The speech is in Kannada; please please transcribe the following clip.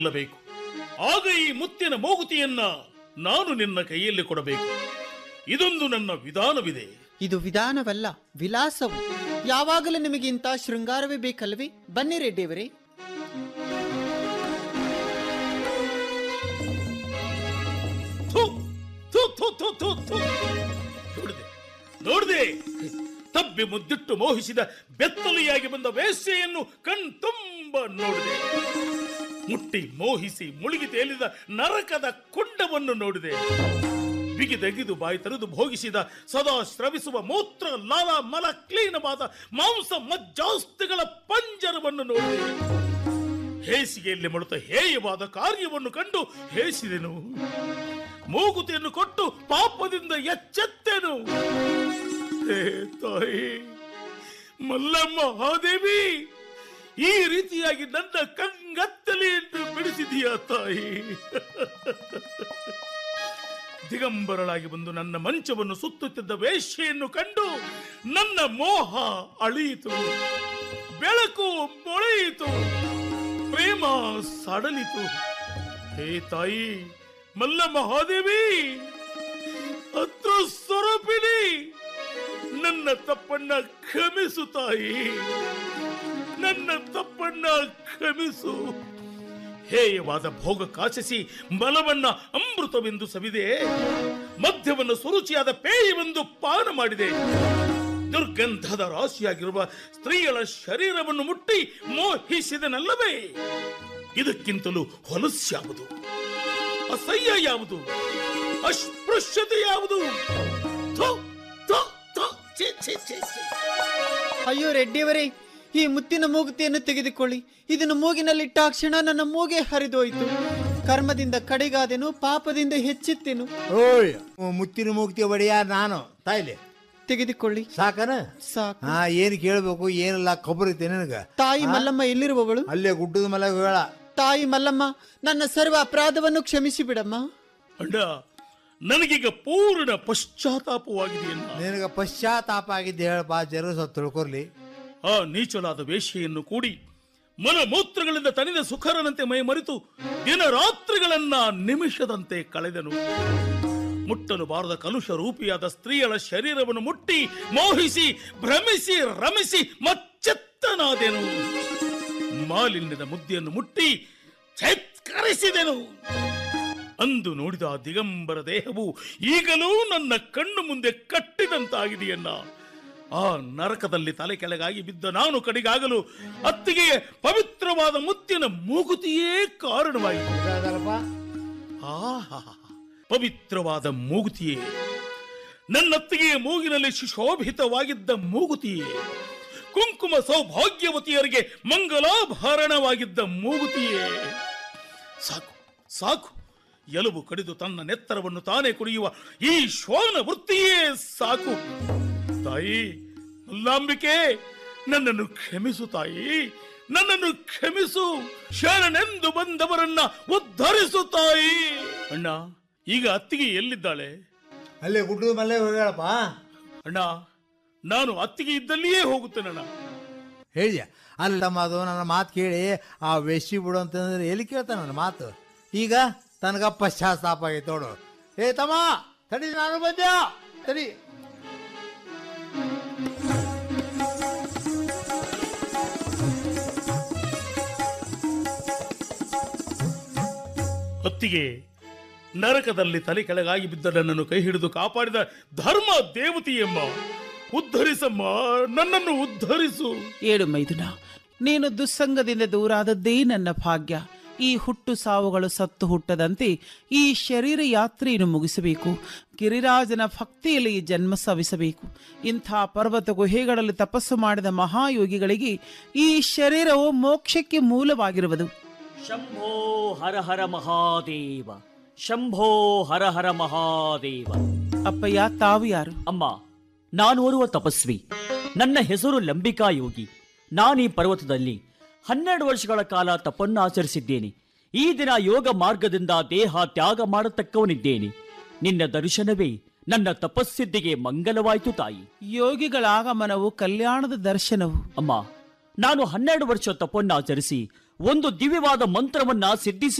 ಬೇಕು ಆಗ ಈ ಮುತ್ತಿನ ಮೂಗುತಿಯನ್ನ ನಾನು ನಿನ್ನ ಕೈಯಲ್ಲಿ ಕೊಡಬೇಕು ಇದೊಂದು ನನ್ನ ವಿಧಾನವಿದೆ ಇದು ವಿಧಾನವಲ್ಲ ವಿಲಾಸವು ಯಾವಾಗಲೂ ನಿಮಗೆ ಇಂಥ ಶೃಂಗಾರವೇ ಬೇಕಲ್ವೇ ಬನ್ನಿ ರೆಡ್ಡಿಯವರೇ ಥು, ಥು, ಥು, ಥು, ಥು, ಥು. ನೋಡಿದೆ ನೋಡಿದೆ ತಬ್ಬಿ ಮುದ್ದಿಟ್ಟು ಮೋಹಿಸಿದ ಬೆತ್ತಲಿಯಾಗಿ ಬಂದ ವೇಶ್ಯೆಯನ್ನು ಕಣ್ತುಂಬ ನೋಡಿದೆ ಮುಟ್ಟಿ ಮೋಹಿಸಿ ಮುಳುಗಿ ತೇಲಿದ ನರಕದ ಕುಂಡವನ್ನು ನೋಡಿದೆ ಬಿಗಿದೆಗಿದು ಬಾಯಿ ತೆರೆದು ಭೋಗಿಸಿದ ಸದಾ ಸ್ರವಿಸುವ ಮೂತ್ರ ಲಾಲ ಮಲ ಕ್ಲೀನವಾದ ಮಾಂಸ ಮಜ್ಜಾಸ್ತಿಗಳ ಪಂಜರವನ್ನು ನೋಡಿದೆ ಹೇಸಿಗೆಯಲ್ಲಿ ಮಡುತ್ತ ಹೇಯವಾದ ಕಾರ್ಯವನ್ನು ಕಂಡು ಹೇಸಿದೆನು ಮೂಗುತಿಯನ್ನು ಕೊಟ್ಟು ಪಾಪದಿಂದ ಎಚ್ಚೆತ್ತೆನು ಹೇ ತಾಯಿ ಮಲ್ಲಮ್ಮ ಮಹಾದೇವಿ ಈ ರೀತಿಯಾಗಿ ನನ್ನ ಕಂಗತ್ತಲೆಯನ್ನು ಬಿಡಿಸಿದೀಯ ತಾಯಿ ದಿಗಂಬರಳಾಗಿ ಬಂದು ನನ್ನ ಮಂಚವನ್ನು ಸುತ್ತುತ್ತಿದ್ದ ವೇಶ್ಯೆಯನ್ನು ಕಂಡು ನನ್ನ ಮೋಹ ಅಳಿಯಿತು ಬೆಳಕು ಮೊಳೆಯಿತು ಪ್ರೇಮ ಸಡಲಿತು ಹೇ ತಾಯಿ ಮಲ್ಲ ಮಹಾದೇವಿ ಹತ್ರ ಸ್ವರೂಪಿಣಿ ನನ್ನ ತಪ್ಪನ್ನ ಕ್ಷಮಿಸು ತಾಯಿ ನನ್ನ ತಪ್ಪನ್ನ ಕ್ಷಮಿಸು ಹೇಯವಾದ ಭೋಗ ಕಾಚಿಸಿ ಬಲವನ್ನ ಅಮೃತವೆಂದು ಸವಿದೆ ಮದ್ಯವನ್ನು ಸುರುಚಿಯಾದ ಪೇಯವೆಂದು ಪಾನ ಮಾಡಿದೆ ದುರ್ಗಂಧದ ರಾಶಿಯಾಗಿರುವ ಸ್ತ್ರೀಯಳ ಶರೀರವನ್ನು ಮುಟ್ಟಿ ಮೋಹಿಸಿದನಲ್ಲವೇ ಇದಕ್ಕಿಂತಲೂ ಹೊಲಸ್ಯಾವುದು ಅಸಹ್ಯ ಯಾವುದು ಅಸ್ಪೃಶ್ಯತೆ ಯಾವುದು ಥು, ಥು, ಥು, ಛೀ, ಛೀ, ಛೀ, ಛೀ. ಅಯ್ಯೋ ರೆಡ್ಡಿಯವರೇ ಈ ಮುತ್ತಿನ ಮೂಗುತಿಯನ್ನು ತೆಗೆದುಕೊಳ್ಳಿ ಇದನ್ನು ಮೂಗಿನಲ್ಲಿಟ್ಟಾಕ್ಷಣ ನನ್ನ ಮೂಗೆ ಹರಿದೋಯ್ತು ಕರ್ಮದಿಂದ ಕಡೆಗಾದೆನು ಪಾಪದಿಂದ ಹೆಚ್ಚಿತ್ತೆನು ಓಯ್ ಮುತ್ತಿನ ಮುಕ್ತಿ ಒಡೆಯ ನಾನು ತಾಯಿಲೆ ತೆಗೆದುಕೊಳ್ಳಿ ಸಾಕನ ಸಾಕು ಹಾ ಏನ್ ಕೇಳ್ಬೇಕು ಏನಿಲ್ಲ ಖಬರೈತೆ ನಿನಗ ತಾಯಿ ಮಲ್ಲಮ್ಮ ಎಲ್ಲಿರುವವಳು ಅಲ್ಲೇ ಗುಡ್ಡದ ಮೇಲೆ ಹೇಳ ತಾಯಿ ಮಲ್ಲಮ್ಮ ನನ್ನ ಸರ್ವ ಅಪರಾಧವನ್ನು ಕ್ಷಮಿಸಿ ಬಿಡಮ್ಮ ಅಣ್ಣ ನನಗೀಗ ಪೂರ್ಣ ಪಶ್ಚಾತ್ತಾಪವಾಗಿದೆಯನ್ನ ನಿನಗ ಪಶ್ಚಾತ್ತಾಪ ಆಗಿದ್ದೆ ಹೇಳಪ್ಪ ಜರ ಸ್ವಲ್ಪ ತಿಳ್ಕೊರ್ಲಿ ಆ ನೀಚಲಾದ ವೇಶ್ಯೆಯನ್ನು ಕೂಡಿ ಮಲಮೂತ್ರಗಳಿಂದ ತನಿದ ಸುಖರನಂತೆ ಮೈ ಮರೆತು ದಿನ ರಾತ್ರಿಗಳನ್ನ ನಿಮಿಷದಂತೆ ಕಳೆದನು ಮುಟ್ಟಲು ಬಾರದ ಕಲುಷ ರೂಪಿಯಾದ ಸ್ತ್ರೀಯಳ ಶರೀರವನ್ನು ಮುಟ್ಟಿ ಮೋಹಿಸಿ ಭ್ರಮಿಸಿ ರಮಿಸಿ ಮಚ್ಚೆತ್ತನಾದೆನು ಮಾಲಿನ್ಯದ ಮುದ್ದೆಯನ್ನು ಮುಟ್ಟಿ ಛೇತ್ಕರಿಸಿದೆನು ಅಂದು ನೋಡಿದ ಆ ದಿಗಂಬರ ದೇಹವು ಈಗಲೂ ನನ್ನ ಕಣ್ಣು ಮುಂದೆ ಕಟ್ಟಿದಂತಾಗಿದೆಯನ್ನ ಆ ನರಕದಲ್ಲಿ ತಲೆ ಕೆಳಗಾಗಿ ಬಿದ್ದ ನಾನು ಕಡೆಗಾಗಲು ಅತ್ತಿಗೆ ಪವಿತ್ರವಾದ ಮುತ್ತಿನ ಮೂಗುತಿಯೇ ಕಾರಣವಾಯಿತು ಅದಲ್ಲಪ್ಪ ಆಹಾ ಪವಿತ್ರವಾದ ಮೂಗುತಿಯೇ ನನ್ನತ್ತಿಗೆಯ ಮೂಗಿನಲ್ಲಿ ಸುಶೋಭಿತವಾಗಿದ್ದ ಮೂಗುತಿಯೇ ಕುಂಕುಮ ಸೌಭಾಗ್ಯವತಿಯರಿಗೆ ಮಂಗಲಾಭರಣವಾಗಿದ್ದ ಮೂಗುತಿಯೇ ಸಾಕು ಸಾಕು ಎಲುಬು ಕಡಿದು ತನ್ನ ನೆತ್ತರವನ್ನು ತಾನೇ ಕುಡಿಯುವ ಈ ಶ್ವಾನ ವೃತ್ತಿಯೇ ಸಾಕು ತಾಯಿ ಮಲ್ಲಾಂಬಿಕೆ ನನ್ನನ್ನು ಕ್ಷಮಿಸು ತಾಯಿ ನನ್ನನ್ನು ಕ್ಷಮಿಸು ಶರಣೆಂದು ಬಂದವರನ್ನ ಉದ್ಧರಿಸು ತಾಯಿ ಅಣ್ಣ ಈಗ ಅತ್ತಿಗೆ ಎಲ್ಲಿದ್ದಾಳೆ ಅಲ್ಲೇ ಗುಡ್ಡದ ಮೇಲೆ ಹೇಳಪ್ಪ ಅಣ್ಣ ನಾನು ಅತ್ತಿಗೆ ಇದ್ದಲ್ಲಿಯೇ ಹೋಗುತ್ತೇನಣ್ಣ ಹೇಳಿದ್ಯಾ ಅಲ್ಲಮ್ಮ ಅದು ನನ್ನ ಮಾತು ಕೇಳಿ ಆ ವೆಶಿ ಬಿಡು ಅಂತಂದ್ರೆ ಎಲ್ಲಿ ಕೇಳ್ತಾನ ನನ್ನ ಮಾತು ಈಗ ತನಗ ಪಶ್ಚಾತ್ತಾಪ ಆಗೈತೆ ನೋಡು ಏ ತಮ್ಮ ತಡಿ ನಾನು ಬಂದ್ಯಾ ತಡಿ ಹೊತ್ತಿಗೆ ನರಕದಲ್ಲಿ ತಲೆ ಕೆಳಗಾಗಿ ಬಿದ್ದ ನನ್ನನ್ನು ಕೈ ಹಿಡಿದು ಕಾಪಾಡಿದ ಧರ್ಮ ದೇವತೆಯಮ್ಮ ಉದ್ಧರಿಸಮ್ಮ ನನ್ನನ್ನು ಉದ್ಧರಿಸು ಏಳು ಮೈದುನ ನೀನು ದುಸ್ಸಂಗದಿಂದ ದೂರಾದದ್ದೇ ನನ್ನ ಭಾಗ್ಯ ಈ ಹುಟ್ಟು ಸಾವುಗಳು ಸತ್ತು ಹುಟ್ಟದಂತೆ ಈ ಶರೀರ ಯಾತ್ರೆಯನ್ನು ಮುಗಿಸಬೇಕು ಗಿರಿರಾಜನ ಭಕ್ತಿಯಲ್ಲಿ ಈ ಜನ್ಮ ಸವಿಸಬೇಕು ಇಂಥ ಪರ್ವತ ಗುಹೆಗಳಲ್ಲಿ ತಪಸ್ಸು ಮಾಡಿದ ಮಹಾಯೋಗಿಗಳಿಗೆ ಈ ಶರೀರವು ಮೋಕ್ಷಕ್ಕೆ ಮೂಲವಾಗಿರುವುದು ಶಂಭೋ ಹರ ಹರ ಮಹಾದೇವ ಶಂಭೋ ಹರ ಹರ ಮಹಾದೇವ ಅಪ್ಪಯ್ಯ ತಾವು ಯಾರು ಅಮ್ಮ ನಾನೋರ್ವ ತಪಸ್ವಿ ನನ್ನ ಹೆಸರು ಲಂಬಿಕಾ ಯೋಗಿ ನಾನೀ ಪರ್ವತದಲ್ಲಿ ಹನ್ನೆರಡು ವರ್ಷಗಳ ಕಾಲ ತಪನ್ನು ಆಚರಿಸಿದ್ದೇನೆ ಈ ದಿನ ಯೋಗ ಮಾರ್ಗದಿಂದ ದೇಹ ತ್ಯಾಗ ಮಾಡತಕ್ಕವನಿದ್ದೇನೆ ನಿನ್ನ ದರ್ಶನವೇ ನನ್ನ ತಪಸ್ಸಿದ್ದಿಗೆ ಮಂಗಲವಾಯಿತು ತಾಯಿ ಯೋಗಿಗಳ ಆಗಮನವು ಕಲ್ಯಾಣದ ದರ್ಶನವು ಅಮ್ಮ ನಾನು ಹನ್ನೆರಡು ವರ್ಷ ತಪವನ್ನು ಆಚರಿಸಿ ಒಂದು ದಿವ್ಯವಾದ ಮಂತ್ರವನ್ನ ಸಿದ್ಧಿಸಿ